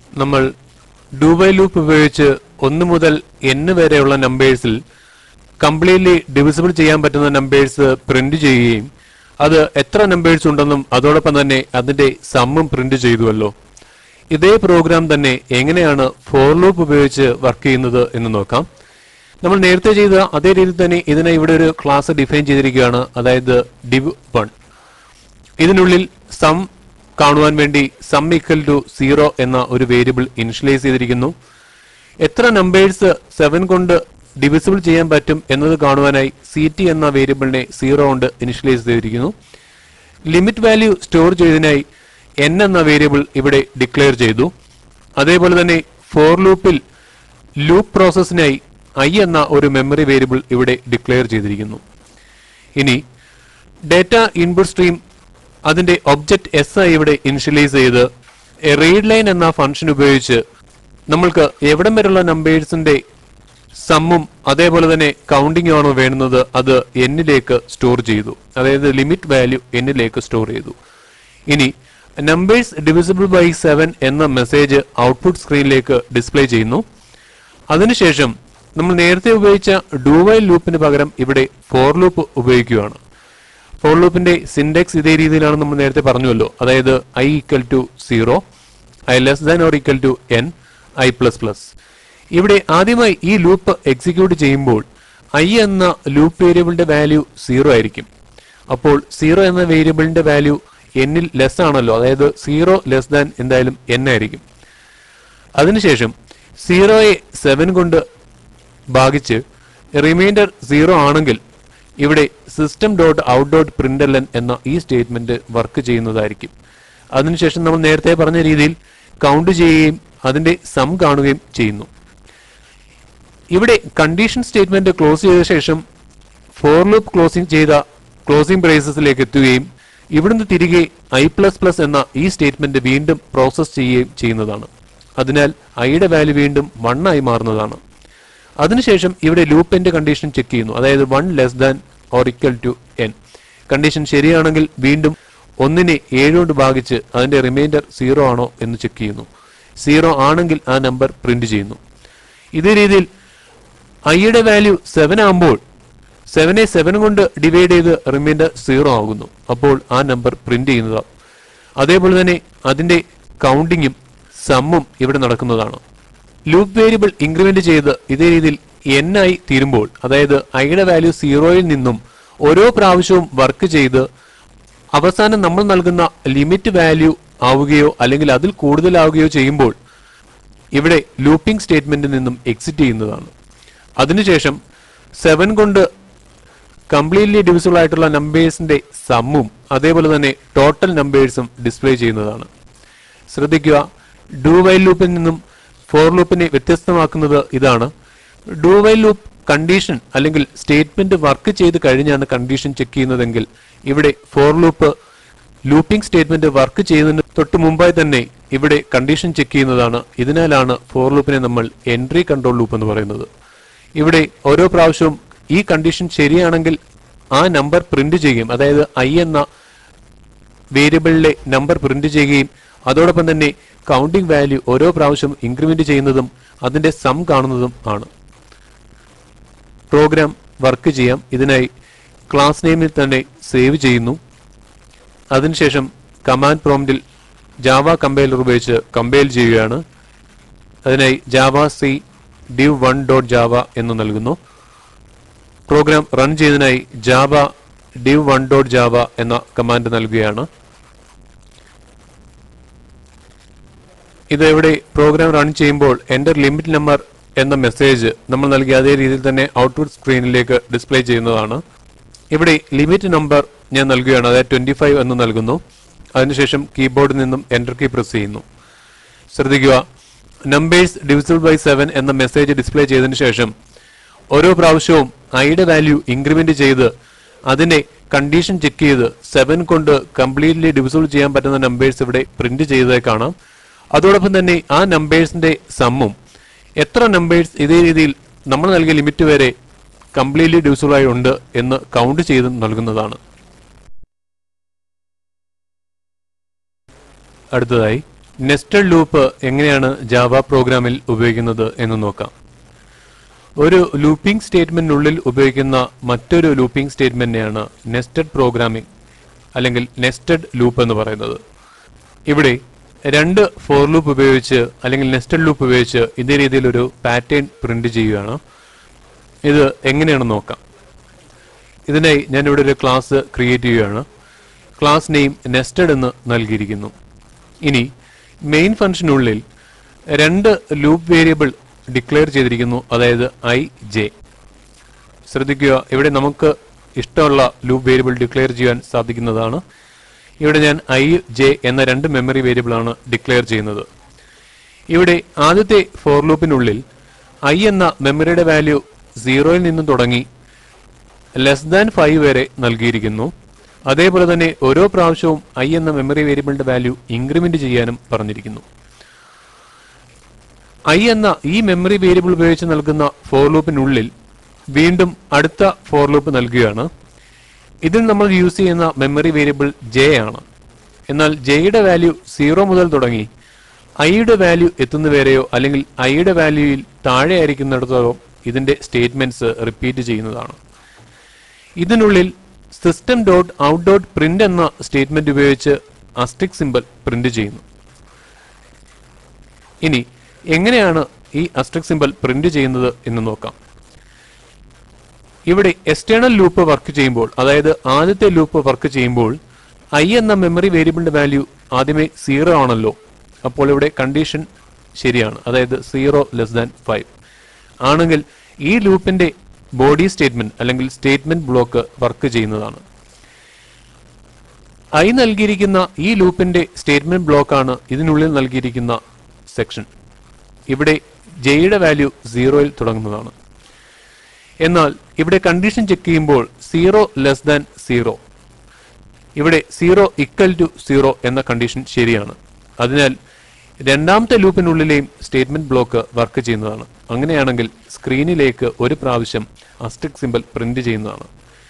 നമ്മൾ do while loop ഉപയോഗിച്ച് ഒന്ന് മുതൽ n വരെയുള്ള നമ്പേഴ്സിൽ കംപ്ലീറ്റ്ലി ഡിവിസിബിൾ ചെയ്യാൻ പറ്റുന്ന നമ്പേഴ്സ് പ്രിന്റ് ചെയ്യുകയും അത് എത്ര നമ്പേഴ്സ് ഉണ്ടെന്നും അതോടൊപ്പം തന്നെ അതിന്റെ സമ്മും പ്രിന്റ് ചെയ്തുവല്ലോ ഇതേ പ്രോഗ്രാം തന്നെ എങ്ങനെയാണ് ഫോർ ലൂപ്പ് ഉപയോഗിച്ച് വർക്ക് ചെയ്യുന്നത് എന്ന് നോക്കാം നമ്മൾ നേരത്തെ ചെയ്ത അതേ രീതിയിൽ തന്നെ ഇതിനെ ഇവിടെ ഒരു ക്ലാസ് ഡിഫൈൻ ചെയ്തിരിക്കുകയാണ് അതായത് div വൺ ഇതിനുള്ളിൽ സം കാണുവാൻ വേണ്ടി സം ഈക്വൽ ടു സീറോ എന്ന ഒരു വേരിയബിൾ ഇനിഷ്യലൈസ് ചെയ്തിരിക്കുന്നു എത്ര നമ്പേഴ്സ് സെവൻ കൊണ്ട് ഡിവിസിബിൾ ചെയ്യാൻ പറ്റും എന്നത് കാണുവാനായി സി ടി എന്ന വേരിയബിളിനെ സീറോ കൊണ്ട് ഇനിഷ്യലൈസ് ചെയ്തിരിക്കുന്നു ലിമിറ്റ് വാല്യൂ സ്റ്റോർ ചെയ്തതിനായി n എന്ന വേരിയബിൾ ഇവിടെ ഡിക്ലെയർ ചെയ്തു അതേപോലെ തന്നെ ഫോർ ലൂപ്പിൽ ലൂപ്പ് പ്രോസസ്സിനായി i എന്ന ഒരു മെമ്മറി വേരിയബിൾ ഇവിടെ ഡിക്ലെയർ ചെയ്തിരിക്കുന്നു ഇനി ഡേറ്റ ഇൻപുട്ട് സ്ട്രീം അതിന്റെ ഒബ്ജക്റ്റ് എസ് ആയി ഇവിടെ ഇനിഷ്യലൈസ് ചെയ്ത് റീഡ് ലൈൻ എന്ന ഫംഗ്ഷൻ ഉപയോഗിച്ച് നമ്മൾക്ക് എവിടം വരെയുള്ള നമ്പേഴ്സിന്റെ സമ്മും അതേപോലെ തന്നെ കൗണ്ടിങ് ആണോ വേണ്ടുന്നത് അത് എന്നിലേക്ക് സ്റ്റോർ ചെയ്തു അതായത് ലിമിറ്റ് വാല്യൂ എന്നിലേക്ക് സ്റ്റോർ ചെയ്തു ഇനി നമ്പേഴ്സ് ഡിവിസിബിൾ ബൈ സെവൻ എന്ന മെസ്സേജ് ഔട്ട്പുട്ട് സ്ക്രീനിലേക്ക് ഡിസ്പ്ലേ ചെയ്യുന്നു അതിനുശേഷം നമ്മൾ നേരത്തെ ഉപയോഗിച്ച ഡു വൈൽ ലൂപ്പിന് പകരം ഇവിടെ ഫോർ ലൂപ്പ് ഉപയോഗിക്കുകയാണ് ഫോർ ലൂപ്പിന്റെ സിൻഡെക്സ് ഇതേ രീതിയിലാണ് നമ്മൾ നേരത്തെ പറഞ്ഞുവല്ലോ അതായത് I equal to zero I less than or equal to N I plus plus ഇവിടെ ആദ്യമായി ഈ ലൂപ്പ് എക്സിക്യൂട്ട് ചെയ്യുമ്പോൾ ഐ എന്ന ലൂപ്പ് വേരിയബിളിന്റെ വാല്യൂ സീറോ ആയിരിക്കും അപ്പോൾ സീറോ എന്ന വേരിയബിളിന്റെ വാല്യൂ എന്നിൽ ലെസ് ആണല്ലോ അതായത് സീറോ ലെസ് ദാൻ എന്തായാലും എൻ ആയിരിക്കും അതിനുശേഷം സീറോയെ സെവൻ കൊണ്ട് ഭാഗിച്ച് റിമൈൻഡർ സീറോ ആണെങ്കിൽ ഇവിടെ system dot out dot println എന്ന ഈ സ്റ്റേറ്റ്മെന്റ് വർക്ക് ചെയ്യുന്നതായിരിക്കും അതിനുശേഷം നമ്മൾ നേരത്തെ പറഞ്ഞ രീതിയിൽ കൗണ്ട് ചെയ്യുകയും അതിന്റെ സം കാണുകയും ചെയ്യുന്നു ഇവിടെ കണ്ടീഷൻ സ്റ്റേറ്റ്മെന്റ് ക്ലോസ് ചെയ്ത ശേഷം ഫോർ ലൂപ്പ് ക്ലോസിംഗ് ചെയ്ത ക്ലോസിംഗ് ബ്രേസസിലേക്ക് എത്തുകയും ഇവിടുന്ന് തിരികെ ഐ പ്ലസ് പ്ലസ് എന്ന ഈ സ്റ്റേറ്റ്മെന്റ് വീണ്ടും പ്രോസസ് ചെയ്യുകയും ചെയ്യുന്നതാണ് അതിനാൽ ഐയുടെ വാല്യൂ വീണ്ടും വൺ ആയി മാറുന്നതാണ് അതിനുശേഷം ഇവിടെ ലൂപ്പിന്റെ കണ്ടീഷൻ ചെക്ക് ചെയ്യുന്നു അതായത് one less than or equal to N condition ശരിയാണെങ്കിൽ വീണ്ടും ഒന്നിനെ ഏഴ് കൊണ്ട് ഭാഗിച്ച് അതിന്റെ റിമൈൻഡർ സീറോ ആണോ എന്ന് ചെക്ക് ചെയ്യുന്നു സീറോ ആണെങ്കിൽ ആ നമ്പർ പ്രിന്റ് ചെയ്യുന്നു ഇതേ രീതിയിൽ ഐയുടെ വാല്യൂ സെവൻ ആകുമ്പോൾ സെവനെ സെവൻ കൊണ്ട് ഡിവൈഡ് ചെയ്ത് റിമൈൻഡർ സീറോ ആകുന്നു അപ്പോൾ ആ നമ്പർ പ്രിന്റ് ചെയ്യുന്നതാണ് അതേപോലെ തന്നെ അതിന്റെ കൗണ്ടിങ്ങും സമ്മും ഇവിടെ നടക്കുന്നതാണ് ലൂപ്പ് വേരിയബിൾ ഇൻക്രിമെന്റ് ചെയ്ത് ഇതേ രീതിയിൽ n ആയി തീരുമ്പോൾ അതായത് ഐയുടെ വാല്യൂ സീറോയിൽ നിന്നും ഓരോ പ്രാവശ്യവും വർക്ക് ചെയ്ത് അവസാനം നമ്മൾ നൽകുന്ന ലിമിറ്റ് വാല്യൂ ആവുകയോ അല്ലെങ്കിൽ അതിൽ കൂടുതലാവുകയോ ചെയ്യുമ്പോൾ ഇവിടെ ലൂപ്പിംഗ് സ്റ്റേറ്റ്മെന്റിൽ നിന്നും എക്സിറ്റ് ചെയ്യുന്നതാണ് അതിനുശേഷം സെവൻ കൊണ്ട് കംപ്ലീറ്റ്ലി ഡിവിസിബിൾ ആയിട്ടുള്ള നമ്പേഴ്സിന്റെ സമ്മും അതേപോലെ തന്നെ ടോട്ടൽ നമ്പേഴ്സും ഡിസ്പ്ലേ ചെയ്യുന്നതാണ് ശ്രദ്ധിക്കുക ഡു വൈൽ ലൂപ്പിൽ നിന്നും ഫോർ ലൂപ്പിനെ വ്യത്യസ്തമാക്കുന്നത് ഇതാണ് ഡു വൈൽ ലൂപ്പ് കണ്ടീഷൻ അല്ലെങ്കിൽ സ്റ്റേറ്റ്മെന്റ് വർക്ക് ചെയ്ത് കഴിഞ്ഞാണ് കണ്ടീഷൻ ചെക്ക് ചെയ്യുന്നതെങ്കിൽ ഇവിടെ for loop looping statement work ചെയ്യുന്നതിന് തൊട്ട് മുമ്പായി തന്നെ ഇവിടെ കണ്ടീഷൻ ചെക്ക് ചെയ്യുന്നതാണ് ഇതിനാലാണ് ഫോർ ലൂപ്പിനെ നമ്മൾ എൻട്രി കൺട്രോൾ ലൂപ്പ് എന്ന് പറയുന്നത് ഇവിടെ ഓരോ പ്രാവശ്യവും ഈ കണ്ടീഷൻ ശരിയാണെങ്കിൽ ആ നമ്പർ പ്രിന്റ് ചെയ്യും അതായത് ഐ എന്ന വേരിയബിളിലെ നമ്പർ പ്രിന്റ് ചെയ്യുകയും അതോടൊപ്പം തന്നെ കൗണ്ടിംഗ് വാല്യൂ ഓരോ പ്രാവശ്യം ഇൻക്രിമെന്റ് ചെയ്യുന്നതും അതിന്റെ സം കാണുന്നതും ആണ് പ്രോഗ്രാം വർക്ക് ചെയ്യാം ഇതിനായി ക്ലാസ് നെയിമിൽ തന്നെ സേവ് ചെയ്യുന്നു അതിനുശേഷം കമാൻഡ് പ്രോംപ്റ്റിൽ ജാവ കമ്പൈലർ ഉപയോഗിച്ച് കമ്പൈൽ ചെയ്യുകയാണ് അതിനായി Java C div one dot Java എന്ന് നൽകുന്നു പ്രോഗ്രാം റൺ ചെയ്യുന്നതിനായി Java div one dot Java എന്ന കമാൻഡ് നൽകുകയാണ് ഇത് ഇവിടെ പ്രോഗ്രാം റൺ ചെയ്യുമ്പോൾ എൻ്റർ ലിമിറ്റ് നമ്പർ എന്ന മെസ്സേജ് നമ്മൾ നൽകിയ അതേ രീതിയിൽ തന്നെ ഔട്ട്പുട്ട് സ്ക്രീനിലേക്ക് ഡിസ്പ്ലേ ചെയ്യുന്നതാണ് ഇവിടെ ലിമിറ്റ് നമ്പർ ഞാൻ നൽകുകയാണ് അതായത് ട്വന്റി ഫൈവ് എന്ന് നൽകുന്നു അതിനുശേഷം കീബോർഡിൽ നിന്നും എൻ്റർ കീ പ്രസ് ചെയ്യുന്നു ശ്രദ്ധിക്കുക നമ്പേഴ്സ് ഡിവിസിബിൾ ബൈ സെവൻ എന്ന മെസ്സേജ് ഡിസ്പ്ലേ ചെയ്തതിനു ശേഷം ഓരോ പ്രാവശ്യവും ഐയുടെ വാല്യൂ ഇൻക്രിമെന്റ് ചെയ്ത് അതിനെ കണ്ടീഷൻ ചെക്ക് ചെയ്ത് സെവൻ കൊണ്ട് കംപ്ലീറ്റ്ലി ഡിവിസിബിൾ ചെയ്യാൻ പറ്റുന്ന നമ്പേഴ്സ് ഇവിടെ പ്രിന്റ് ചെയ്തതായി കാണാം അതോടൊപ്പം തന്നെ ആ നമ്പേഴ്സിന്റെ സമ്മും എത്ര നമ്പേഴ്സ് ഇതേ രീതിയിൽ നമ്മൾ നൽകിയ ലിമിറ്റ് വരെ കംപ്ലീറ്റ്ലി ഡിവിസിബിൾ ആയി ഉണ്ട് എന്ന് കൗണ്ട് ചെയ്ത് നൽകുന്നതാണ് അടുത്തതായി നെസ്റ്റഡ് ലൂപ്പ് എങ്ങനെയാണ് ജാവ പ്രോഗ്രാമിൽ ഉപയോഗിക്കുന്നത് എന്ന് നോക്കാം ഒരു ലൂപ്പിംഗ് സ്റ്റേറ്റ്മെന്റിനുള്ളിൽ ഉപയോഗിക്കുന്ന മറ്റൊരു ലൂപ്പിംഗ് സ്റ്റേറ്റ്മെന്റിനെയാണ് നെസ്റ്റഡ് പ്രോഗ്രാമിംഗ് അല്ലെങ്കിൽ നെസ്റ്റഡ് ലൂപ്പ് എന്ന് പറയുന്നത് ഇവിടെ രണ്ട് ഫോർ ലൂപ്പ് ഉപയോഗിച്ച് അല്ലെങ്കിൽ നെസ്റ്റഡ് ലൂപ്പ് ഉപയോഗിച്ച് ഇതേ രീതിയിൽ ഒരു പാറ്റേൺ പ്രിന്റ് ചെയ്യുകയാണ് ഇത് എങ്ങനെയാണെന്ന് നോക്കാം ഇതിനായി ഞാൻ ഇവിടെ ഒരു ക്ലാസ് ക്രിയേറ്റ് ചെയ്യുകയാണ് ക്ലാസ് നെയിം നെസ്റ്റഡ് എന്ന് നൽകിയിരിക്കുന്നു ഇനി മെയിൻ ഫംഗ്ഷനുള്ളിൽ രണ്ട് ലൂപ്പ് വേരിയബിൾ ഡിക്ലെയർ ചെയ്തിരിക്കുന്നു അതായത് ഐ ജെ ശ്രദ്ധിക്കുക ഇവിടെ നമുക്ക് ഇഷ്ടമുള്ള ലൂപ്പ് വേരിയബിൾ ഡിക്ലെയർ ചെയ്യാൻ സാധിക്കുന്നതാണ് ഇവിടെ ഞാൻ ഐ ജെ എന്ന രണ്ട് മെമ്മറി വേരിയബിൾ ആണ് ഡിക്ലെയർ ചെയ്യുന്നത് ഇവിടെ ആദ്യത്തെ ഫോർ ലൂപ്പിനുള്ളിൽ ഐ എന്ന മെമ്മറിയുടെ വാല്യൂ സീറോയിൽ നിന്നും തുടങ്ങി ലെസ് ദാൻ ഫൈവ് വരെ നൽകിയിരിക്കുന്നു അതേപോലെ തന്നെ ഓരോ പ്രാവശ്യവും ഐ എന്ന മെമ്മറി വേരിയബിളിന്റെ വാല്യൂ ഇൻക്രിമെന്റ് ചെയ്യാനും പറഞ്ഞിരിക്കുന്നു ഐ എന്ന ഈ മെമ്മറി വേരിയബിൾ ഉപയോഗിച്ച് നൽകുന്ന ഫോർ ലൂപ്പിനുള്ളിൽ വീണ്ടും അടുത്ത ഫോർ ലൂപ്പ് നൽകുകയാണ് ഇതിൽ നമ്മൾ യൂസ് ചെയ്യുന്ന മെമ്മറി വേരിയബിൾ ജെ ആണ് എന്നാൽ ജെയുടെ വാല്യൂ സീറോ മുതൽ തുടങ്ങി ഐയുടെ വാല്യൂ എത്തുന്നവരെയോ അല്ലെങ്കിൽ ഐയുടെ വാല്യൂയിൽ താഴെ ആയിരിക്കുന്നിടത്തോളം ഇതിന്റെ സ്റ്റേറ്റ്മെന്റ്സ് റിപ്പീറ്റ് ചെയ്യുന്നതാണ് ഇതിനുള്ളിൽ system dot out dot print എന്ന സ്റ്റേറ്റ്മെന്റ് ഉപയോഗിച്ച് അസ്റ്റിക് സിമ്പൽ പ്രിന്റ് ചെയ്യുന്നു ഇനി എങ്ങനെയാണ് ഈ അസ്റ്റിക് സിമ്പൽ പ്രിന്റ് ചെയ്യുന്നത് എന്ന് നോക്കാം ഇവിടെ എക്സ്റ്റേണൽ ലൂപ്പ് വർക്ക് ചെയ്യുമ്പോൾ അതായത് ആദ്യത്തെ ലൂപ്പ് വർക്ക് ചെയ്യുമ്പോൾ ഐ എന്ന മെമ്മറി വേരിയബിളിന്റെ വാല്യൂ ആദ്യമേ സീറോ ആണല്ലോ അപ്പോൾ ഇവിടെ കണ്ടീഷൻ ശരിയാണ് അതായത് സീറോ ലെസ് ദാൻ ഫൈവ് ആണെങ്കിൽ ഈ ലൂപ്പിന്റെ ബോഡി സ്റ്റേറ്റ്മെന്റ് അല്ലെങ്കിൽ സ്റ്റേറ്റ്മെന്റ് ബ്ലോക്ക് വർക്ക് ചെയ്യുന്നതാണ് ഐ നൽകിയിരിക്കുന്ന ഈ ലൂപ്പിന്റെ സ്റ്റേറ്റ്മെന്റ് ബ്ലോക്കാണ് ഇതിനുള്ളിൽ നൽകിയിരിക്കുന്ന സെക്ഷൻ ഇവിടെ ജെയുടെ വാല്യൂ സീറോയിൽ തുടങ്ങുന്നതാണ് എന്നാൽ ഇവിടെ കണ്ടീഷൻ ചെക്ക് ചെയ്യുമ്പോൾ സീറോ ലെസ് ദാൻ സീറോ ഇവിടെ സീറോ ഇക്വൽ ടു സീറോ എന്ന കണ്ടീഷൻ ശരിയാണ് അതിനാൽ രണ്ടാമത്തെ ലൂപ്പിനുള്ളിലെയും സ്റ്റേറ്റ്മെന്റ് ബ്ലോക്ക് വർക്ക് ചെയ്യുന്നതാണ് അങ്ങനെയാണെങ്കിൽ സ്ക്രീനിലേക്ക് ഒരു പ്രാവശ്യം അസ്റ്റിക് സിമ്പൽ പ്രിന്റ് ചെയ്യുന്നതാണ്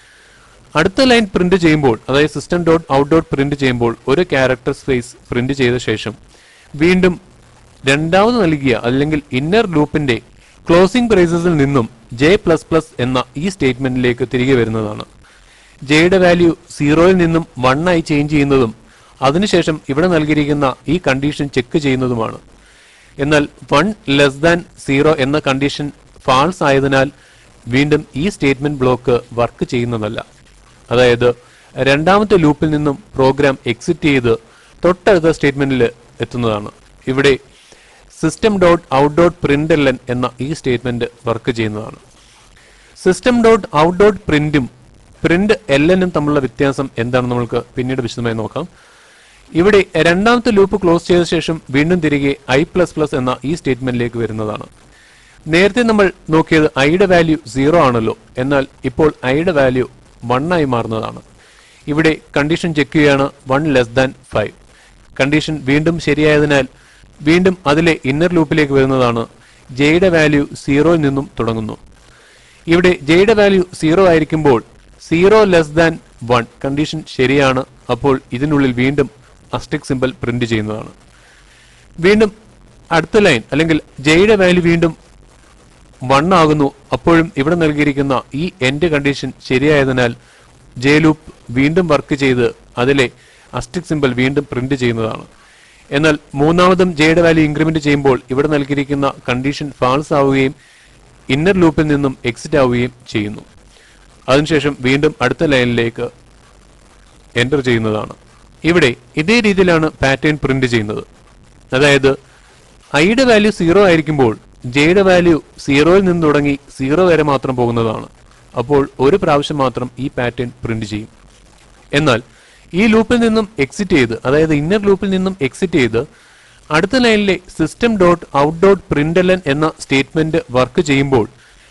അടുത്ത ലൈൻ പ്രിന്റ് ചെയ്യുമ്പോൾ അതായത് system dot out dot print ചെയ്യുമ്പോൾ ഒരു ക്യാരക്ടർ സ്പേസ് പ്രിന്റ് ചെയ്ത ശേഷം വീണ്ടും രണ്ടാമത് നൽകിയ അല്ലെങ്കിൽ ഇന്നർ ലൂപ്പിന്റെ ക്ലോസിംഗ് ബ്രേസസിൽ നിന്നും ജെ പ്ലസ് പ്ലസ് എന്ന ഈ സ്റ്റേറ്റ്മെന്റിലേക്ക് തിരികെ വരുന്നതാണ് ജെയുടെ വാല്യൂ സീറോയിൽ നിന്നും വൺ ആയി ചേഞ്ച് ചെയ്യുന്നതും അതിനുശേഷം ഇവിടെ നൽകിയിരിക്കുന്ന ഈ കണ്ടീഷൻ ചെക്ക് ചെയ്യുന്നതുമാണ് എന്നാൽ വൺ ലെസ് ദാൻ സീറോ എന്ന കണ്ടീഷൻ ഫാൾസ് ആയതിനാൽ വീണ്ടും ഈ സ്റ്റേറ്റ്മെന്റ് ബ്ലോക്ക് വർക്ക് ചെയ്യുന്നതല്ല അതായത് രണ്ടാമത്തെ ലൂപ്പിൽ നിന്നും പ്രോഗ്രാം എക്സിറ്റ് ചെയ്ത് തൊട്ടടുത്ത സ്റ്റേറ്റ്മെന്റിൽ എത്തുന്നതാണ് ഇവിടെ system dot out dot print എന്ന ഈ സ്റ്റേറ്റ്മെന്റ് വർക്ക് ചെയ്യുന്നതാണ് സിസ്റ്റം ഡോട്ട് ഔട്ട് ഡോട്ട് പ്രിന്റും പ്രിന്റ് എല്ലനും തമ്മിലുള്ള വ്യത്യാസം എന്താണെന്ന് നമുക്ക് പിന്നീട് വിശദമായി നോക്കാം ഇവിടെ രണ്ടാമത്തെ ലൂപ്പ് ക്ലോസ് ചെയ്ത ശേഷം വീണ്ടും തിരികെ ഐ പ്ലസ് പ്ലസ് എന്ന ഈ സ്റ്റേറ്റ്മെന്റിലേക്ക് വരുന്നതാണ് നേരത്തെ നമ്മൾ നോക്കിയത് ഐയുടെ വാല്യൂ സീറോ ആണല്ലോ എന്നാൽ ഇപ്പോൾ ഐയുടെ വാല്യൂ വൺ ആയി മാറുന്നതാണ് ഇവിടെ കണ്ടീഷൻ ചെക്ക് ചെയ്യുകയാണ് one less than five condition വീണ്ടും ശരിയായതിനാൽ വീണ്ടും അതിലെ ഇന്നർ ലൂപ്പിലേക്ക് വരുന്നതാണ് ജെയുടെ വാല്യൂ സീറോയിൽ നിന്നും തുടങ്ങുന്നു ഇവിടെ ജെയുടെ വാല്യൂ സീറോ ആയിരിക്കുമ്പോൾ zero less than one condition ശരിയാണ് അപ്പോൾ ഇതിനുള്ളിൽ വീണ്ടും അസ്റ്റിക് സിമ്പൽ പ്രിന്റ് ചെയ്യുന്നതാണ് വീണ്ടും അടുത്ത ലൈൻ അല്ലെങ്കിൽ ജെയുടെ വാല്യൂ വീണ്ടും വൺ ആകുന്നു അപ്പോഴും ഇവിടെ നൽകിയിരിക്കുന്ന ഈ എൻഡ് കണ്ടീഷൻ ശരിയായതിനാൽ ജെ ലൂപ്പ് വീണ്ടും വർക്ക് ചെയ്ത് അതിലെ അസ്റ്റിക് സിമ്പൽ വീണ്ടും പ്രിന്റ് ചെയ്യുന്നതാണ് എന്നാൽ മൂന്നാമതും ജെയുടെ വാല്യൂ ഇൻക്രിമെന്റ് ചെയ്യുമ്പോൾ ഇവിടെ നൽകിയിരിക്കുന്ന കണ്ടീഷൻ ഫാൾസ് ആവുകയും ഇന്നർ ലൂപ്പിൽ നിന്നും എക്സിറ്റ് ആവുകയും ചെയ്യുന്നു അതിനുശേഷം വീണ്ടും അടുത്ത ലൈനിലേക്ക് എൻ്റർ ചെയ്യുന്നതാണ് ഇവിടെ ഇതേ രീതിയിലാണ് പാറ്റേൺ പ്രിന്റ് ചെയ്യുന്നത് അതായത് ഐയുടെ വാല്യൂ സീറോ ആയിരിക്കുമ്പോൾ ജെയുടെ വാല്യൂ സീറോയിൽ നിന്ന് തുടങ്ങി സീറോ വരെ മാത്രം പോകുന്നതാണ് അപ്പോൾ ഒരു പ്രാവശ്യം മാത്രം ഈ പാറ്റേൺ പ്രിന്റ് ചെയ്യും എന്നാൽ ഈ ലൂപ്പിൽ നിന്നും എക്സിറ്റ് ചെയ്ത് അതായത് ഇന്നർ ലൂപ്പിൽ നിന്നും എക്സിറ്റ് ചെയ്ത് അടുത്ത ലൈനിലെ system dot out dot println എന്ന സ്റ്റേറ്റ്മെന്റ് വർക്ക് ചെയ്യുമ്പോൾ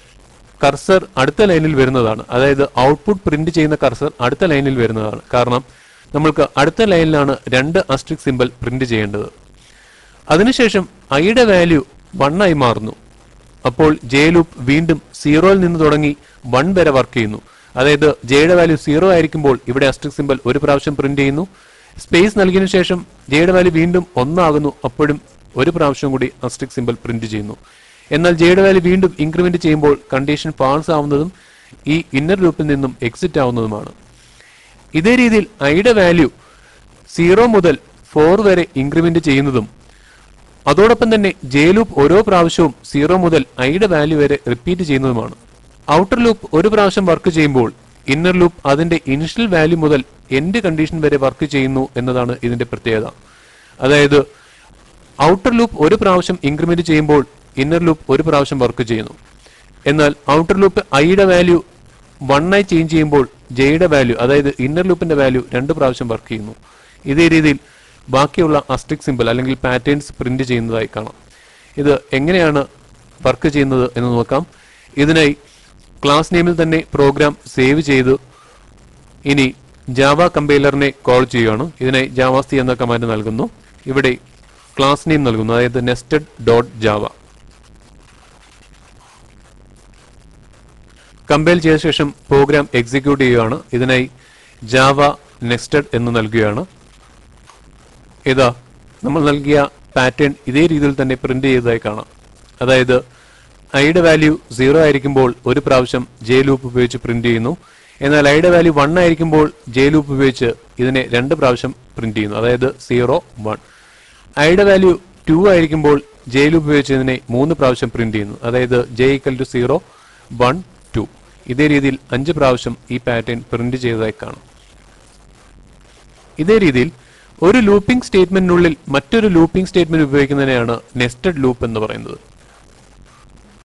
കർസർ അടുത്ത ലൈനിൽ വരുന്നതാണ് അതായത് ഔട്ട്പുട്ട് പ്രിന്റ് ചെയ്യുന്ന കർസർ അടുത്ത ലൈനിൽ വരുന്നതാണ് കാരണം നമ്മൾക്ക് അടുത്ത ലൈനിലാണ് രണ്ട് അസ്ട്രിക് സിമ്പൽ പ്രിന്റ് ചെയ്യേണ്ടത് അതിനുശേഷം ഐയുടെ വാല്യൂ വൺ ആയി മാറുന്നു അപ്പോൾ ജെ ലൂപ്പ് വീണ്ടും സീറോയിൽ നിന്ന് തുടങ്ങി വൺ വരെ വർക്ക് ചെയ്യുന്നു അതായത് ജെയുടെ വാല്യൂ സീറോ ആയിരിക്കുമ്പോൾ ഇവിടെ അസ്ട്രിക് സിമ്പൽ ഒരു പ്രാവശ്യം പ്രിന്റ് ചെയ്യുന്നു സ്പേസ് നൽകിയതിനു ശേഷം ജെയുടെ വാല്യൂ വീണ്ടും ഒന്നാകുന്നു അപ്പോഴും ഒരു പ്രാവശ്യം കൂടി അസ്റ്റിക് സിമ്പിൾ പ്രിന്റ് ചെയ്യുന്നു എന്നാൽ ജെയുടെ വാല്യൂ വീണ്ടും ഇൻക്രിമെന്റ് ചെയ്യുമ്പോൾ കണ്ടീഷൻ പാൾസ് ആവുന്നതും ഈ ഇന്നർ ലൂപ്പിൽ നിന്നും എക്സിറ്റ് ആവുന്നതുമാണ് ഇതേ രീതിയിൽ ഐയുടെ വാല്യൂ സീറോ മുതൽ ഫോർ വരെ ഇൻക്രിമെന്റ് ചെയ്യുന്നതും അതോടൊപ്പം തന്നെ ജെ ലൂപ്പ് ഓരോ പ്രാവശ്യവും സീറോ മുതൽ ഐയുടെ വാല്യൂ വരെ റിപ്പീറ്റ് ചെയ്യുന്നതുമാണ് ഔട്ടർ ലൂപ്പ് ഒരു പ്രാവശ്യം വർക്ക് ചെയ്യുമ്പോൾ ഇന്നർ ലൂപ്പ് അതിന്റെ ഇനിഷ്യൽ വാല്യൂ മുതൽ എൻഡ് കണ്ടീഷൻ വരെ വർക്ക് ചെയ്യുന്നു എന്നതാണ് ഇതിന്റെ പ്രത്യേകത അതായത് ഔട്ടർ ലൂപ്പ് ഒരു പ്രാവശ്യം ഇൻക്രിമെന്റ് ചെയ്യുമ്പോൾ ഇന്നർ ലൂപ്പ് ഒരു പ്രാവശ്യം വർക്ക് ചെയ്യുന്നു എന്നാൽ ഔട്ടർ ലൂപ്പ് ഐയുടെ വാല്യൂ വൺ ആയി ചേഞ്ച് ചെയ്യുമ്പോൾ ജെയുടെ വാല്യൂ അതായത് ഇന്നർ ലൂപ്പിന്റെ വാല്യൂ രണ്ട് പ്രാവശ്യം വർക്ക് ചെയ്യുന്നു ഇതേ രീതിയിൽ ബാക്കിയുള്ള അസ്ട്രിക് സിമ്പിൾ അല്ലെങ്കിൽ പാറ്റേൺസ് പ്രിന്റ് ചെയ്യുന്നതായി കാണാം ഇത് എങ്ങനെയാണ് വർക്ക് ചെയ്യുന്നത് എന്ന് നോക്കാം ഇതിനായി ക്ലാസ് നെയിമിൽ തന്നെ പ്രോഗ്രാം സേവ് ചെയ്തു ഇനി ജാവ കമ്പൈലറിനെ കോൾ ചെയ്യുകയാണ് ഇതിനായി ജാവാസ്തി എന്ന കമാൻഡ് നൽകുന്നു ഇവിടെ ക്ലാസ് നെയിം നൽകുന്നു അതായത് നെസ്റ്റഡ് ഡോട്ട് ജാവ കമ്പൈൽ ചെയ്ത ശേഷം പ്രോഗ്രാം എക്സിക്യൂട്ട് ചെയ്യുകയാണ് ഇതിനായി ജാവ നെസ്റ്റഡ് എന്ന് നൽകുകയാണ് ഇതാ നമ്മൾ നൽകിയ പാറ്റേൺ ഇതേ രീതിയിൽ തന്നെ പ്രിന്റ് ചെയ്തതായി കാണാം അതായത് ഐയുടെ വാല്യൂ സീറോ ആയിരിക്കുമ്പോൾ ഒരു പ്രാവശ്യം ജെ ലൂപ്പ് ഉപയോഗിച്ച് പ്രിന്റ് ചെയ്യുന്നു എന്നാൽ ഐയുടെ വാല്യൂ വൺ ആയിരിക്കുമ്പോൾ ജെ ലൂപ്പ് ഉപയോഗിച്ച് ഇതിനെ രണ്ട് പ്രാവശ്യം പ്രിന്റ് ചെയ്യുന്നു അതായത് സീറോ വൺ ഐയുടെ വാല്യൂ ടു ആയിരിക്കുമ്പോൾ ജെ ലൂപ്പ് ഉപയോഗിച്ച് ഇതിനെ മൂന്ന് പ്രാവശ്യം പ്രിന്റ് ചെയ്യുന്നു അതായത് J equal to zero one two ഇതേ രീതിയിൽ അഞ്ച് പ്രാവശ്യം ഈ പാറ്റേൺ പ്രിന്റ് ചെയ്തതായി കാണാം ഇതേ രീതിയിൽ ഒരു ലൂപ്പിംഗ് സ്റ്റേറ്റ്മെന്റിനുള്ളിൽ മറ്റൊരു ലൂപ്പിംഗ് സ്റ്റേറ്റ്മെന്റ് ഉപയോഗിക്കുന്നതിനെയാണ് നെസ്റ്റഡ് ലൂപ്പ് എന്ന് പറയുന്നത്